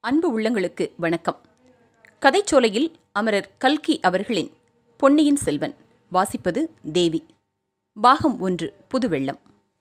அன்பு உள்ளங்களுக்கு வணக்கம் கதைச்சோலையில் அமரர் கல்கி அவர்களின் பொன்னியின் செல்வன் வாசிப்பது தேவி பாகம் ஒன்று புதுவெள்ளம்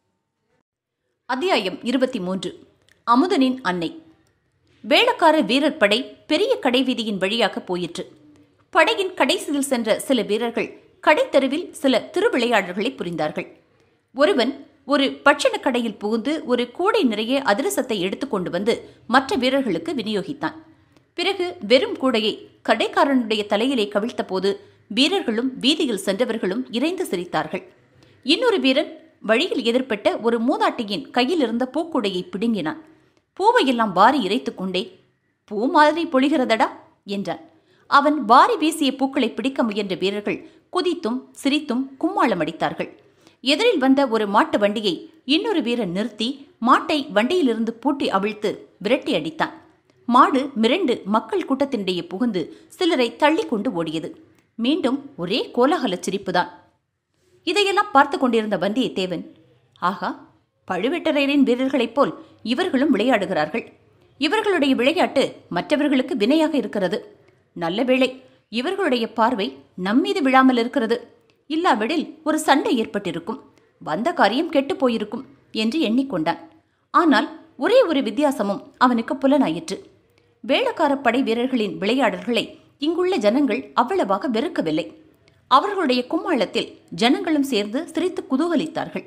அத்தியாயம் இருபத்தி மூன்று அமுதனின் அன்னை வேளக்கார வீரர் படை பெரிய கடைவீதியின் வழியாக போயிற்று படையின் கடைசியில் சென்ற சில வீரர்கள் கடைத்தெருவில் சில திருவிளையாடல்களை புரிந்தார்கள் ஒருவன் ஒரு பட்சண கடையில் புகுந்து ஒரு கூடை நிறைய அதிரசத்தை எடுத்துக்கொண்டு வந்து மற்ற வீரர்களுக்கு விநியோகித்தான் பிறகு வெறும் கூடையை கடைக்காரனுடைய தலையிலே கவிழ்த்தபோது வீரர்களும் வீதியில் சென்றவர்களும் இறைந்து சிரித்தார்கள் இன்னொரு வீரன் வழியில் எதிர்ப்பட்ட ஒரு மூதாட்டியின் கையில் இருந்த பூக்கூடையை பிடுங்கினான் பூவையெல்லாம் வாரி இறைத்துக் கொண்டே பூ மாதிரி பொழிகிறதடா என்றான் அவன் வாரி வீசிய பூக்களை பிடிக்க முயன்ற வீரர்கள் குதித்தும் சிரித்தும் கும்மாளம் அடித்தார்கள் எதிரில் வந்த ஒரு மாட்டு வண்டியை இன்னொரு வீரன் நிறுத்தி மாட்டை வண்டியிலிருந்து பூட்டி அவிழ்த்து விரட்டி அடித்தான் மாடு மிரண்டு மக்கள் கூட்டத்தினிடையே புகுந்து சிலரை தள்ளி கொண்டு ஓடியது மீண்டும் ஒரே கோலாகல சிரிப்புதான் இதையெல்லாம் பார்த்து கொண்டிருந்த வந்தியத்தேவன் ஆகா பழுவேட்டரையரின் வீரர்களைப் போல் இவர்களும் விளையாடுகிறார்கள் இவர்களுடைய விளையாட்டு மற்றவர்களுக்கு வினையாக இருக்கிறது நல்ல வேளை இவர்களுடைய பார்வை நம்மீது விழாமல் இருக்கிறது இல்லாவிடில் ஒரு சண்டை ஏற்பட்டிருக்கும் வந்த காரியம் கெட்டுப் போயிருக்கும் என்று எண்ணிக்கொண்டான் ஆனால் ஒரே ஒரு வித்தியாசமும் அவனுக்கு புலனாயிற்று வேளக்கார படை வீரர்களின் விளையாடல்களை இங்குள்ள ஜனங்கள் அவ்வளவாக வெறுக்கவில்லை அவர்களுடைய கும்மாளத்தில் ஜனங்களும் சேர்ந்து சிரித்து குதூகலித்தார்கள்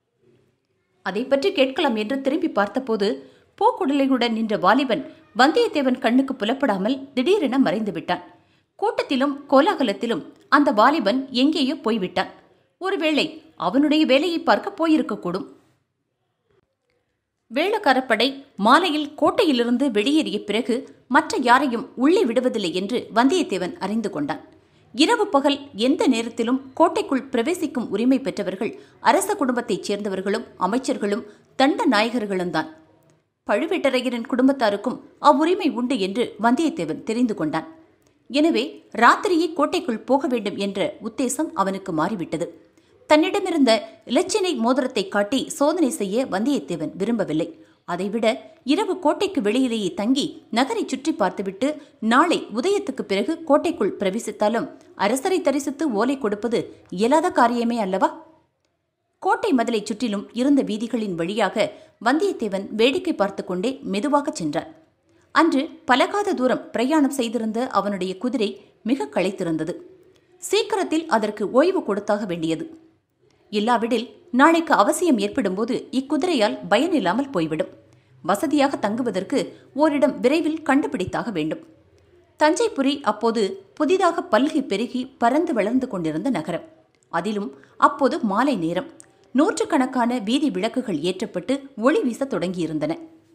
அதை பற்றி கேட்கலாம் என்று திரும்பி பார்த்தபோது பூக்குடலையுடன் நின்ற வாலிபன் வந்தியத்தேவன் கண்ணுக்கு புலப்படாமல் திடீரென மறைந்து விட்டான் கூட்டத்திலும் கோலாகலத்திலும் அந்த வாலிபன் எங்கேயோ போய்விட்டான் ஒருவேளை அவனுடைய வேலையை பார்க்க போயிருக்கக்கூடும் வேளக்காரப்படை மாலையில் கோட்டையிலிருந்து வெளியேறிய பிறகு மற்ற யாரையும் உள்ளே விடுவதில்லை என்று வந்தியத்தேவன் அறிந்து கொண்டான் இரவு பகல் எந்த நேரத்திலும் கோட்டைக்குள் பிரவேசிக்கும் உரிமை பெற்றவர்கள் அரச குடும்பத்தைச் சேர்ந்தவர்களும் அமைச்சர்களும் தண்ட நாயகர்களும் தான் பழுவேட்டரையரின் குடும்பத்தாருக்கும் அவ்வுரிமை உண்டு என்று வந்தியத்தேவன் தெரிந்து கொண்டான் எனவே ராத்திரியே கோட்டைக்குள் போக வேண்டும் என்ற உத்தேசம் அவனுக்கு மாறிவிட்டது தன்னிடமிருந்த இலச்சினை மோதிரத்தை காட்டி சோதனை செய்ய வந்தியத்தேவன் விரும்பவில்லை அதைவிட இரவு கோட்டைக்கு வெளியிலேயே தங்கி நகரை சுற்றி பார்த்துவிட்டு நாளை உதயத்துக்கு பிறகு கோட்டைக்குள் பிரவேசித்தாலும் அரசரை தரிசித்து ஓலை கொடுப்பது இயலாத காரியமே அல்லவா கோட்டை மதிலை சுற்றிலும் இருந்த வீதிகளின் வழியாக வந்தியத்தேவன் வேடிக்கை பார்த்து கொண்டே மெதுவாகச் சென்றான் அன்று பலகாத தூரம் பிரயாணம் செய்திருந்த அவனுடைய குதிரை மிக களைத்திருந்தது சீக்கிரத்தில் அதற்கு ஓய்வு கொடுத்தாக வேண்டியது இல்லாவிடில் நாளைக்கு அவசியம் ஏற்படும்போது இக்குதிரையால் பயனில்லாமல் போய்விடும் வசதியாக தங்குவதற்கு ஓரிடம் விரைவில் கண்டுபிடித்தாக வேண்டும் தஞ்சைபுரி அப்போது புதிதாக பல்கி பெருகி பறந்து வளர்ந்து கொண்டிருந்த நகரம் அதிலும் அப்போது மாலை நேரம் நூற்றுக்கணக்கான வீதி விளக்குகள் ஏற்றப்பட்டு ஒளி வீசத் தொடங்கியிருந்தன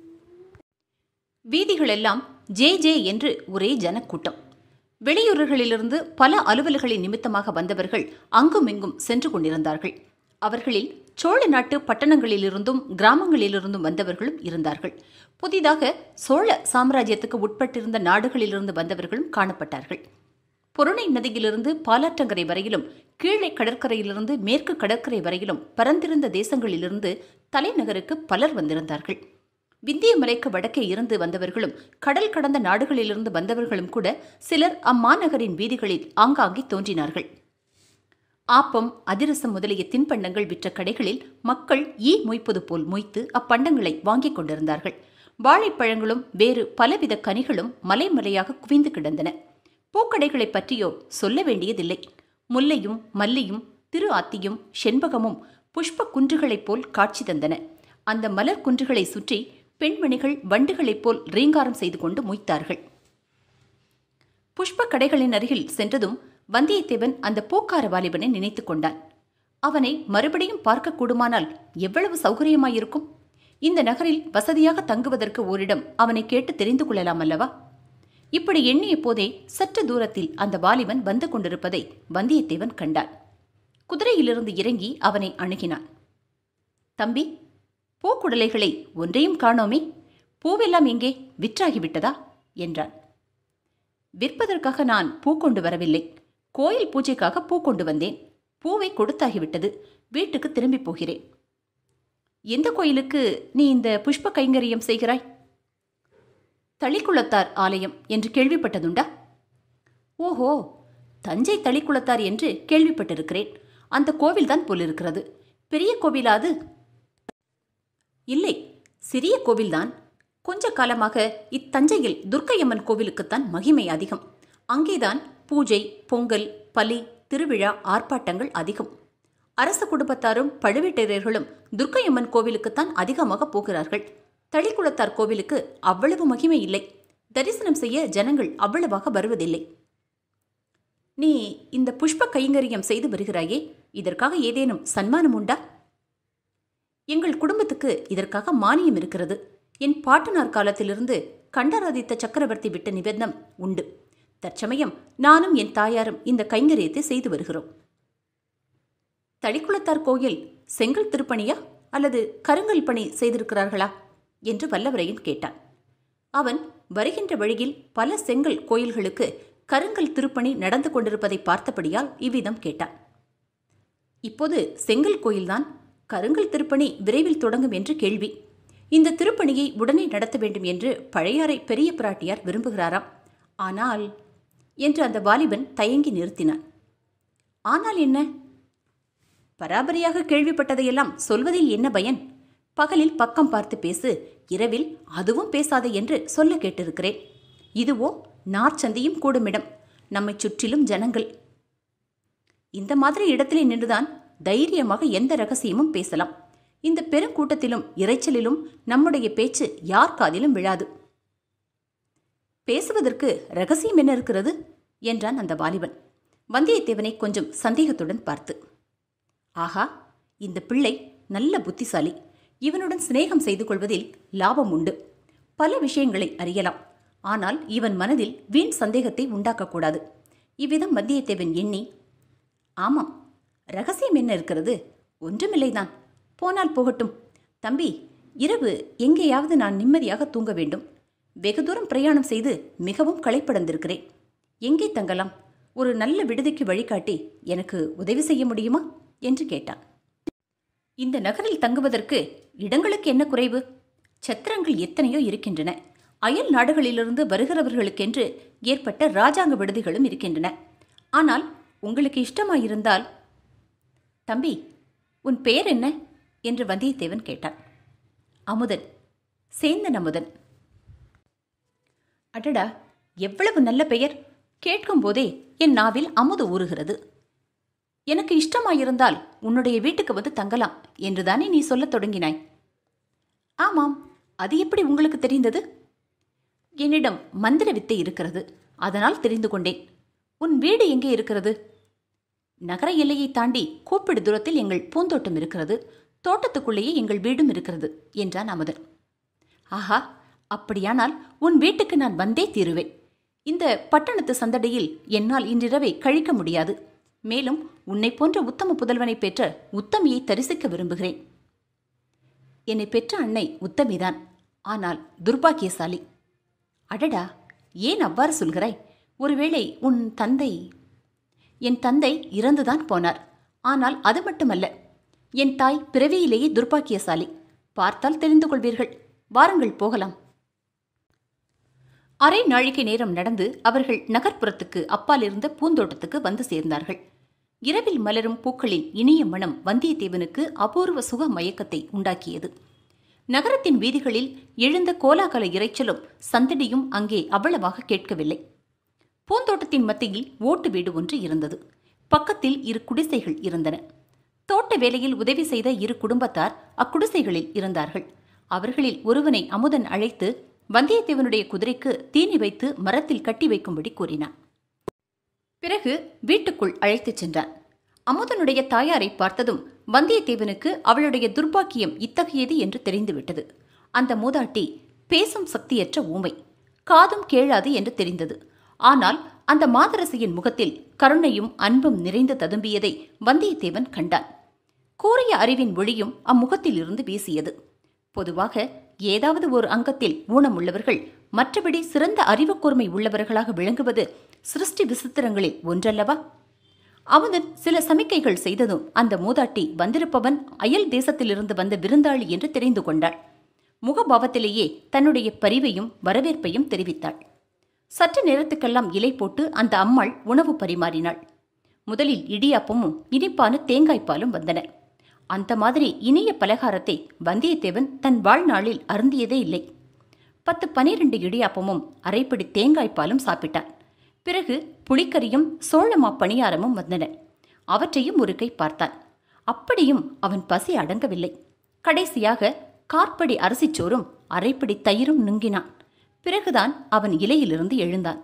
வீதிகளெல்லாம் ஜே ஜே என்று ஒரே ஜனக்கூட்டம் வெளியூர்களிலிருந்து பல அலுவல்களின் நிமித்தமாக வந்தவர்கள் அங்குமிங்கும் சென்று கொண்டிருந்தார்கள் அவர்களில் சோழ நாட்டு பட்டணங்களிலிருந்தும் கிராமங்களிலிருந்தும் வந்தவர்களும் இருந்தார்கள் புதிதாக சோழ சாம்ராஜ்யத்துக்கு உட்பட்டிருந்த நாடுகளிலிருந்து வந்தவர்களும் காணப்பட்டார்கள் பொருணை நதியிலிருந்து பாலாற்றங்கரை வரையிலும் கீழே கடற்கரையிலிருந்து மேற்கு கடற்கரை வரையிலும் பரந்திருந்த தேசங்களிலிருந்து தலைநகருக்கு பலர் வந்திருந்தார்கள் விந்திய மலைக்கு வடக்கே இருந்து வந்தவர்களும் கடல் கடந்த நாடுகளிலிருந்து வந்தவர்களும் கூட சிலர் அம்மாநகரின் வீதிகளில் ஆங்காங்கே தோன்றினார்கள் ஆப்பம் அதிரசம் முதலிய தின்பண்டங்கள் விற்ற கடைகளில் மக்கள் ஈ மொய்ப்பது போல் மொய்த்து அப்பண்டங்களை வாங்கிக் கொண்டிருந்தார்கள் வாழைப்பழங்களும் வேறு பலவித கனிகளும் மலை மலையாக குவிந்து கிடந்தன பூக்கடைகளை பற்றியோ சொல்ல வேண்டியதில்லை முல்லையும் மல்லியும் திரு ஆத்தியும் செண்பகமும் புஷ்ப குன்றுகளைப் போல் காட்சி தந்தன அந்த மலர் குன்றுகளை சுற்றி பெண்மணிகள் வண்டுகளைப் போல் ரீங்காரம் செய்து கொண்டு மொய்த்தார்கள் புஷ்ப கடைகளின் அருகில் சென்றதும் வந்தியத்தேவன் அந்த பூக்கார வாலிபனை நினைத்துக் கொண்டான் அவனை மறுபடியும் பார்க்க கூடுமானால் எவ்வளவு சௌகரியமாயிருக்கும் இந்த நகரில் வசதியாக தங்குவதற்கு ஓரிடம் அவனை கேட்டு தெரிந்து கொள்ளலாம் அல்லவா இப்படி எண்ணிய போதே சற்று தூரத்தில் அந்த வாலிபன் வந்து கொண்டிருப்பதை வந்தியத்தேவன் கண்டான் குதிரையிலிருந்து இறங்கி அவனை அணுகினான் தம்பி பூக்குடலைகளை ஒன்றையும் காணோமே பூவெல்லாம் எங்கே விற்றாகிவிட்டதா என்றான் விற்பதற்காக நான் பூ கொண்டு வரவில்லை கோயில் பூஜைக்காக பூ கொண்டு வந்தேன் பூவை கொடுத்தாகிவிட்டது வீட்டுக்கு திரும்பி போகிறேன் எந்த கோயிலுக்கு நீ இந்த புஷ்ப கைங்கரியம் செய்கிறாய் தளிக்குளத்தார் ஆலயம் என்று கேள்விப்பட்டதுண்டா ஓஹோ தஞ்சை தளிக்குளத்தார் என்று கேள்விப்பட்டிருக்கிறேன் அந்த கோவில்தான் போலிருக்கிறது பெரிய கோவிலா அது இல்லை சிறிய கோவில்தான் கொஞ்ச காலமாக இத்தஞ்சையில் துர்க்கையம்மன் கோவிலுக்குத்தான் மகிமை அதிகம் அங்கேதான் பூஜை பொங்கல் பலி திருவிழா ஆர்ப்பாட்டங்கள் அதிகம் அரச குடும்பத்தாரும் பழுவேட்டரையர்களும் துர்க்கையம்மன் கோவிலுக்குத்தான் அதிகமாக போகிறார்கள் தளிக்குளத்தார் கோவிலுக்கு அவ்வளவு மகிமை இல்லை தரிசனம் செய்ய ஜனங்கள் அவ்வளவாக வருவதில்லை நீ இந்த புஷ்ப கைங்கரியம் செய்து வருகிறாயே இதற்காக ஏதேனும் சன்மானம் உண்டா எங்கள் குடும்பத்துக்கு இதற்காக மானியம் இருக்கிறது என் பாட்டனார் காலத்திலிருந்து கண்டராதித்த சக்கரவர்த்தி விட்ட நிபந்தம் உண்டு தற்சமயம் நானும் என் தாயாரும் இந்த கைங்கரியத்தை செய்து வருகிறோம் தளிக்குளத்தார் கோயில் செங்கல் திருப்பணியா அல்லது கருங்கல் பணி செய்திருக்கிறார்களா என்று வல்லவரையன் கேட்டான் அவன் வருகின்ற வழியில் பல செங்கல் கோயில்களுக்கு கருங்கல் திருப்பணி நடந்து கொண்டிருப்பதை பார்த்தபடியால் இவ்விதம் கேட்டான் இப்போது செங்கல் கோயில்தான் கருங்கல் திருப்பணி விரைவில் தொடங்கும் என்று கேள்வி இந்த திருப்பணியை உடனே நடத்த வேண்டும் என்று பழையாறை பெரிய பிராட்டியார் விரும்புகிறாராம் ஆனால் என்று அந்த வாலிபன் தயங்கி நிறுத்தினான் ஆனால் என்ன பராபரியாக கேள்விப்பட்டதையெல்லாம் சொல்வதில் என்ன பயன் பகலில் பக்கம் பார்த்து பேசு இரவில் அதுவும் பேசாதே என்று சொல்ல கேட்டிருக்கிறேன் இதுவோ நார்ச்சந்தியும் கூடுமிடம் நம்மைச் சுற்றிலும் ஜனங்கள் இந்த மாதிரி இடத்திலே நின்றுதான் தைரியமாக எந்த ரகசியமும் பேசலாம் இந்த பெருங்கூட்டத்திலும் இரைச்சலிலும் நம்முடைய பேச்சு யார் காதிலும் விழாது பேசுவதற்கு ரகசியம் என்ன இருக்கிறது என்றான் அந்த வாலிபன் வந்தியத்தேவனை கொஞ்சம் சந்தேகத்துடன் பார்த்து ஆஹா இந்த பிள்ளை நல்ல புத்திசாலி இவனுடன் சிநேகம் செய்து கொள்வதில் லாபம் உண்டு பல விஷயங்களை அறியலாம் ஆனால் இவன் மனதில் வீண் சந்தேகத்தை உண்டாக்கக்கூடாது இவ்விதம் வந்தியத்தேவன் எண்ணி ஆமாம் ரகசியம் என்ன இருக்கிறது ஒன்றுமில்லைதான் போனால் போகட்டும் தம்பி இரவு எங்கேயாவது நான் நிம்மதியாக தூங்க வேண்டும் வெகு தூரம் பிரயாணம் செய்து மிகவும் களைப்படைந்திருக்கிறேன் எங்கே தங்கலாம் ஒரு நல்ல விடுதிக்கு வழிகாட்டி எனக்கு உதவி செய்ய முடியுமா என்று கேட்டான் இந்த நகரில் தங்குவதற்கு இடங்களுக்கு என்ன குறைவு சத்திரங்கள் எத்தனையோ இருக்கின்றன அயல் நாடுகளிலிருந்து வருகிறவர்களுக்கென்று ஏற்பட்ட ராஜாங்க விடுதிகளும் இருக்கின்றன ஆனால் உங்களுக்கு இஷ்டமாயிருந்தால் தம்பி உன் பெயர் என்ன என்று வந்தியத்தேவன் கேட்டான் அமுதன் சேந்தன் அமுதன் அடடா எவ்வளவு நல்ல பெயர் கேட்கும் போதே என் நாவில் அமுது ஊறுகிறது எனக்கு இஷ்டமாயிருந்தால் உன்னுடைய வீட்டுக்கு வந்து தங்கலாம் என்றுதானே நீ சொல்லத் தொடங்கினாய் ஆமாம் அது எப்படி உங்களுக்கு தெரிந்தது என்னிடம் மந்திர வித்தை இருக்கிறது அதனால் தெரிந்து கொண்டேன் உன் வீடு எங்கே இருக்கிறது நகர எல்லையை தாண்டி கூப்பிடு தூரத்தில் எங்கள் பூந்தோட்டம் இருக்கிறது தோட்டத்துக்குள்ளேயே எங்கள் வீடும் இருக்கிறது என்றான் அமுதன் ஆஹா அப்படியானால் உன் வீட்டுக்கு நான் வந்தே தீருவேன் இந்த பட்டணத்து சந்தடியில் என்னால் இன்றிரவை கழிக்க முடியாது மேலும் உன்னை போன்ற உத்தம புதல்வனை பெற்ற உத்தமியை தரிசிக்க விரும்புகிறேன் என்னை பெற்ற அன்னை உத்தமிதான் ஆனால் துர்பாக்கியசாலி அடடா ஏன் அவ்வாறு சொல்கிறாய் ஒருவேளை உன் தந்தை என் தந்தை இறந்துதான் போனார் ஆனால் அது மட்டுமல்ல என் தாய் பிறவியிலேயே துர்பாக்கியசாலி பார்த்தால் தெரிந்து கொள்வீர்கள் வாருங்கள் போகலாம் அரை நாழிகை நேரம் நடந்து அவர்கள் நகர்ப்புறத்துக்கு அப்பால் இருந்த பூந்தோட்டத்துக்கு வந்து சேர்ந்தார்கள் இரவில் மலரும் பூக்களின் இனிய மனம் வந்தியத்தேவனுக்கு அபூர்வ சுக மயக்கத்தை உண்டாக்கியது நகரத்தின் வீதிகளில் எழுந்த கோலாகல இரைச்சலும் சந்தடியும் அங்கே அவ்வளவாக கேட்கவில்லை பூந்தோட்டத்தின் மத்தியில் ஓட்டு வீடு ஒன்று இருந்தது பக்கத்தில் இரு குடிசைகள் இருந்தன தோட்ட வேலையில் உதவி செய்த இரு குடும்பத்தார் அக்குடிசைகளில் இருந்தார்கள் அவர்களில் ஒருவனை அமுதன் அழைத்து வந்தியத்தேவனுடைய குதிரைக்கு தீனி வைத்து மரத்தில் கட்டி வைக்கும்படி கூறினான் பிறகு வீட்டுக்குள் அழைத்துச் சென்றான் அமுதனுடைய தாயாரை பார்த்ததும் வந்தியத்தேவனுக்கு அவளுடைய துர்பாக்கியம் இத்தகையது என்று தெரிந்துவிட்டது அந்த மூதாட்டி பேசும் சக்தியற்ற ஊமை காதும் கேளாது என்று தெரிந்தது ஆனால் அந்த மாதரசியின் முகத்தில் கருணையும் அன்பும் நிறைந்து ததும்பியதை வந்தியத்தேவன் கண்டான் கூறிய அறிவின் ஒளியும் அம்முகத்தில் இருந்து வீசியது பொதுவாக ஏதாவது ஒரு அங்கத்தில் ஊனமுள்ளவர்கள் மற்றபடி சிறந்த அறிவுக்கூர்மை உள்ளவர்களாக விளங்குவது சிருஷ்டி விசித்திரங்களில் ஒன்றல்லவா அமுதன் சில சமிக்கைகள் செய்ததும் அந்த மூதாட்டி வந்திருப்பவன் அயல் தேசத்திலிருந்து வந்த விருந்தாளி என்று தெரிந்து கொண்டாள் முகபாவத்திலேயே தன்னுடைய பரிவையும் வரவேற்பையும் தெரிவித்தாள் சற்று நேரத்துக்கெல்லாம் இலை போட்டு அந்த அம்மாள் உணவு பரிமாறினாள் முதலில் இடியாப்பமும் இனிப்பான தேங்காய்ப்பாலும் வந்தன அந்த மாதிரி இனிய பலகாரத்தை வந்தியத்தேவன் தன் வாழ்நாளில் அருந்தியதே இல்லை பத்து பனிரெண்டு இடியாப்பமும் அரைப்படி தேங்காய்ப்பாலும் சாப்பிட்டான் பிறகு புளிக்கறியும் சோளமா பணியாரமும் வந்தன அவற்றையும் ஒரு கை பார்த்தான் அப்படியும் அவன் பசி அடங்கவில்லை கடைசியாக கார்ப்படி அரிசிச்சோறும் அரைப்படி தயிரும் நுங்கினான் பிறகுதான் அவன் இலையிலிருந்து எழுந்தான்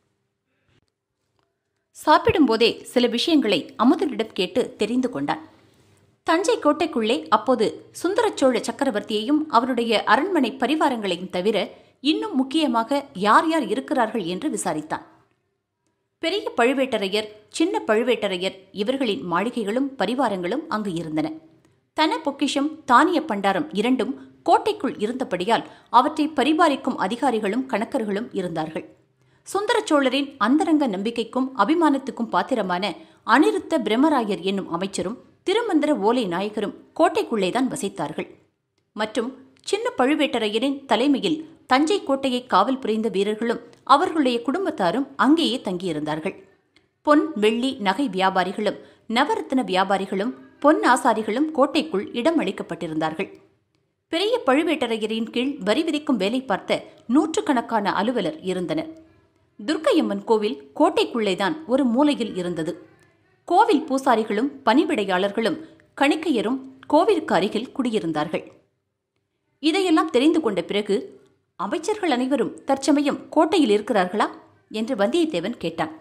சாப்பிடும்போதே சில விஷயங்களை அமுதனிடம் கேட்டு தெரிந்து கொண்டான் தஞ்சை கோட்டைக்குள்ளே அப்போது சுந்தரச்சோழ சக்கரவர்த்தியையும் அவருடைய அரண்மனை பரிவாரங்களையும் தவிர இன்னும் முக்கியமாக யார் யார் இருக்கிறார்கள் என்று விசாரித்தான் பெரிய பழுவேட்டரையர் சின்ன பழுவேட்டரையர் இவர்களின் மாளிகைகளும் பரிவாரங்களும் அங்கு இருந்தன தன பொக்கிஷம் தானிய பண்டாரம் இரண்டும் கோட்டைக்குள் இருந்தபடியால் அவற்றை பரிபாலிக்கும் அதிகாரிகளும் கணக்கர்களும் இருந்தார்கள் சுந்தர சோழரின் அந்தரங்க நம்பிக்கைக்கும் அபிமானத்துக்கும் பாத்திரமான அனிருத்த பிரம்மராயர் என்னும் அமைச்சரும் திருமந்திர ஓலை நாயகரும் கோட்டைக்குள்ளேதான் வசித்தார்கள் மற்றும் சின்ன பழுவேட்டரையரின் தலைமையில் தஞ்சை கோட்டையை காவல் புரிந்த வீரர்களும் அவர்களுடைய குடும்பத்தாரும் அங்கேயே தங்கியிருந்தார்கள் பொன் வெள்ளி நகை வியாபாரிகளும் நவரத்ன வியாபாரிகளும் பொன் ஆசாரிகளும் கோட்டைக்குள் இடம் அளிக்கப்பட்டிருந்தார்கள் பெரிய பழுவேட்டரையரின் கீழ் வரி விதிக்கும் வேலை பார்த்த நூற்றுக்கணக்கான அலுவலர் இருந்தனர் துர்க்கையம்மன் கோவில் கோட்டைக்குள்ளேதான் ஒரு மூலையில் இருந்தது கோவில் பூசாரிகளும் பணிவிடையாளர்களும் கணிக்கையரும் கோவிலுக்கு அருகில் குடியிருந்தார்கள் இதையெல்லாம் தெரிந்து கொண்ட பிறகு அமைச்சர்கள் அனைவரும் தற்சமயம் கோட்டையில் இருக்கிறார்களா என்று வந்தியத்தேவன் கேட்டான்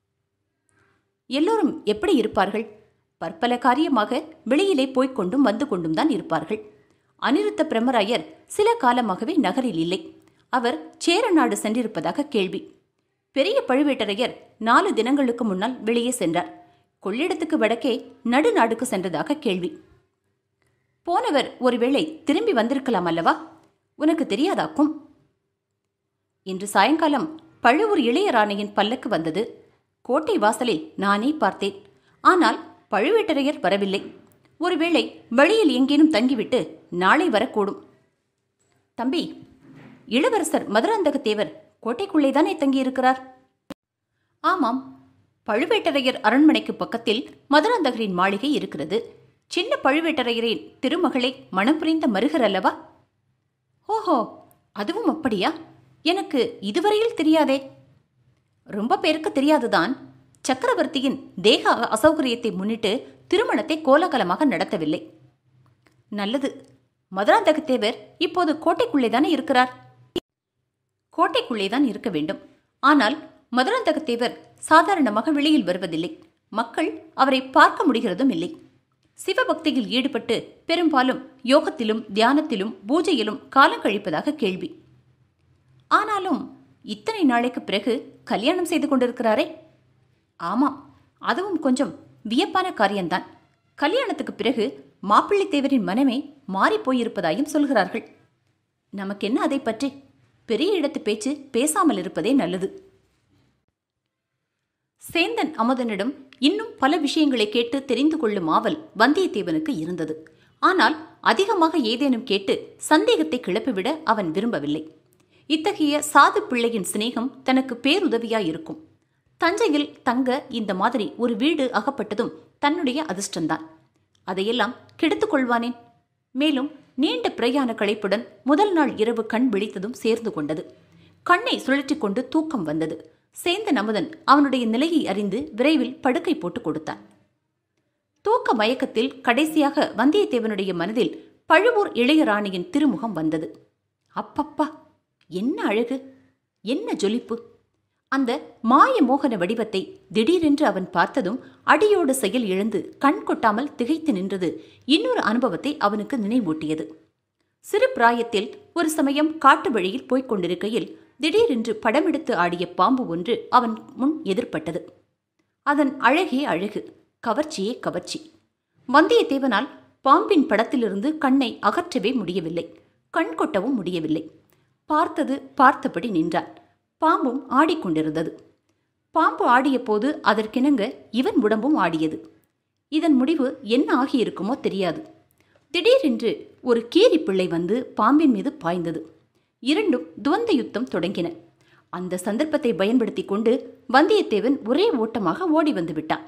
எல்லோரும் எப்படி இருப்பார்கள் பற்பல காரியமாக வெளியிலே போய்க் கொண்டும் வந்து கொண்டும் தான் இருப்பார்கள் அனிருத்த பிரம்மராயர் சில காலமாகவே நகரில் இல்லை அவர் சேர நாடு சென்றிருப்பதாக கேள்வி பெரிய பழுவேட்டரையர் நாலு தினங்களுக்கு முன்னால் வெளியே சென்றார் கொள்ளிடத்துக்கு வடக்கே நடுநாடுக்கு சென்றதாக கேள்வி போனவர் ஒருவேளை திரும்பி வந்திருக்கலாம் அல்லவா உனக்கு தெரியாதாக்கும் இன்று சாயங்காலம் பழுவூர் இளையராணியின் பல்லக்கு வந்தது கோட்டை வாசலில் நானே பார்த்தேன் ஆனால் பழுவேட்டரையர் வரவில்லை ஒருவேளை வழியில் எங்கேனும் தங்கிவிட்டு நாளை வரக்கூடும் தம்பி இளவரசர் மதுராந்தகத்தேவர் கோட்டைக்குள்ளேதானே தங்கியிருக்கிறார் ஆமாம் பழுவேட்டரையர் அரண்மனைக்கு பக்கத்தில் மதுராந்தகரின் மாளிகை இருக்கிறது சின்ன பழுவேட்டரையரின் திருமகளை மனம் புரிந்த மருகர் அல்லவா ஓஹோ அதுவும் அப்படியா எனக்கு இதுவரையில் தெரியாதே ரொம்ப பேருக்கு தெரியாதுதான் சக்கரவர்த்தியின் தேக அசௌகரியத்தை முன்னிட்டு திருமணத்தை கோலாகலமாக நடத்தவில்லை நல்லது மதுராந்தகத்தேவர் இப்போது கோட்டைக்குள்ளேதானே இருக்கிறார் கோட்டைக்குள்ளேதான் இருக்க வேண்டும் ஆனால் மதுராந்தகத்தேவர் சாதாரணமாக வெளியில் வருவதில்லை மக்கள் அவரை பார்க்க முடிகிறதும் இல்லை சிவபக்தியில் ஈடுபட்டு பெரும்பாலும் யோகத்திலும் தியானத்திலும் பூஜையிலும் காலம் கழிப்பதாக கேள்வி ஆனாலும் இத்தனை நாளைக்கு பிறகு கல்யாணம் செய்து கொண்டிருக்கிறாரே ஆமாம் அதுவும் கொஞ்சம் வியப்பான காரியம்தான் கல்யாணத்துக்கு பிறகு மாப்பிள்ளை தேவரின் மனமே மாறிப் போயிருப்பதாயும் சொல்கிறார்கள் நமக்கென்ன அதை பற்றி பெரிய இடத்து பேச்சு பேசாமல் இருப்பதே நல்லது சேந்தன் அமுதனிடம் இன்னும் பல விஷயங்களை கேட்டு தெரிந்து கொள்ளும் ஆவல் வந்தியத்தேவனுக்கு இருந்தது ஆனால் அதிகமாக ஏதேனும் கேட்டு சந்தேகத்தை கிளப்பிவிட அவன் விரும்பவில்லை இத்தகைய சாது பிள்ளையின் சிநேகம் தனக்கு பேருதவியாயிருக்கும் தஞ்சையில் தங்க இந்த மாதிரி ஒரு வீடு அகப்பட்டதும் தன்னுடைய அதிர்ஷ்டந்தான் அதையெல்லாம் கெடுத்துக் கொள்வானேன் மேலும் நீண்ட பிரயாண களைப்புடன் முதல் நாள் இரவு கண் விழித்ததும் சேர்ந்து கொண்டது கண்ணை சுழற்றிக் கொண்டு தூக்கம் வந்தது சேந்த நமுதன் அவனுடைய நிலையை அறிந்து விரைவில் படுக்கை போட்டு கொடுத்தான் தூக்க மயக்கத்தில் கடைசியாக வந்தியத்தேவனுடைய மனதில் பழுவூர் இளையராணியின் திருமுகம் வந்தது அப்பப்பா என்ன அழகு என்ன ஜொலிப்பு அந்த மாய மோகன வடிவத்தை திடீரென்று அவன் பார்த்ததும் அடியோடு செயல் இழந்து கண் கொட்டாமல் திகைத்து நின்றது இன்னொரு அனுபவத்தை அவனுக்கு நினைவூட்டியது சிறு பிராயத்தில் ஒரு சமயம் காட்டு வழியில் போய்க் கொண்டிருக்கையில் திடீரென்று படமெடுத்து ஆடிய பாம்பு ஒன்று அவன் முன் எதிர்ப்பட்டது அதன் அழகே அழகு கவர்ச்சியே கவர்ச்சி வந்தியத்தேவனால் பாம்பின் படத்திலிருந்து கண்ணை அகற்றவே முடியவில்லை கண் கொட்டவும் முடியவில்லை பார்த்தது பார்த்தபடி நின்றான் பாம்பும் ஆடிக்கொண்டிருந்தது பாம்பு ஆடிய போது அதற்கிணங்க இவன் உடம்பும் ஆடியது இதன் முடிவு என்ன ஆகியிருக்குமோ தெரியாது திடீரென்று ஒரு கீரி பிள்ளை வந்து பாம்பின் மீது பாய்ந்தது இரண்டும் துவந்த யுத்தம் தொடங்கின அந்த சந்தர்ப்பத்தை பயன்படுத்தி கொண்டு வந்தியத்தேவன் ஒரே ஓட்டமாக ஓடி வந்து விட்டான்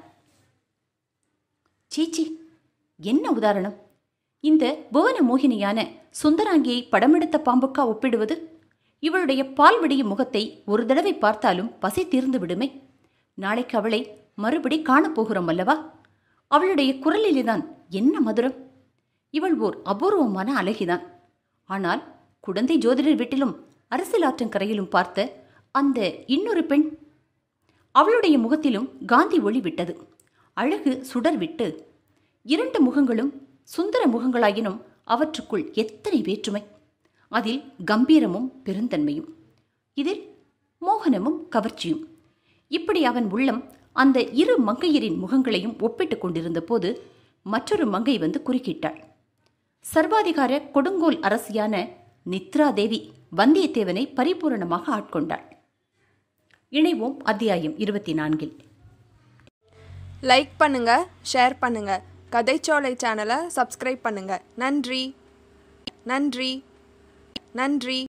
சீச்சி என்ன உதாரணம் இந்த புவன மோகினியான சுந்தராங்கியை படமெடுத்த பாம்புக்கா ஒப்பிடுவது இவளுடைய பால் விடியும் முகத்தை ஒரு தடவை பார்த்தாலும் பசி தீர்ந்து விடுமே நாளைக்கு அவளை மறுபடி காணப்போகிறோம் அல்லவா அவளுடைய குரலிலேதான் என்ன மதுரம் இவள் ஓர் அபூர்வமான அழகிதான் ஆனால் குடந்தை ஜோதிடர் வீட்டிலும் அரசியலாற்றங்கரையிலும் பார்த்த அந்த இன்னொரு பெண் அவளுடைய முகத்திலும் காந்தி ஒளி விட்டது அழகு சுடர் விட்டு இரண்டு முகங்களும் சுந்தர முகங்களாயினும் அவற்றுக்குள் எத்தனை வேற்றுமை அதில் கம்பீரமும் பெருந்தன்மையும் இதில் மோகனமும் கவர்ச்சியும் இப்படி அவன் உள்ளம் அந்த இரு மங்கையரின் முகங்களையும் ஒப்பிட்டுக் கொண்டிருந்த போது மற்றொரு மங்கை வந்து குறுக்கிட்டாள் சர்வாதிகார கொடுங்கோல் அரசியான நித்ரா தேவி வந்தியத்தேவனை பரிபூரணமாக ஆட்கொண்டாள் இணைவோம் அத்தியாயம் இருபத்தி நான்கில் லைக் பண்ணுங்க ஷேர் பண்ணுங்க கதைச்சோலை சேனலை சப்ஸ்கிரைப் பண்ணுங்க நன்றி நன்றி நன்றி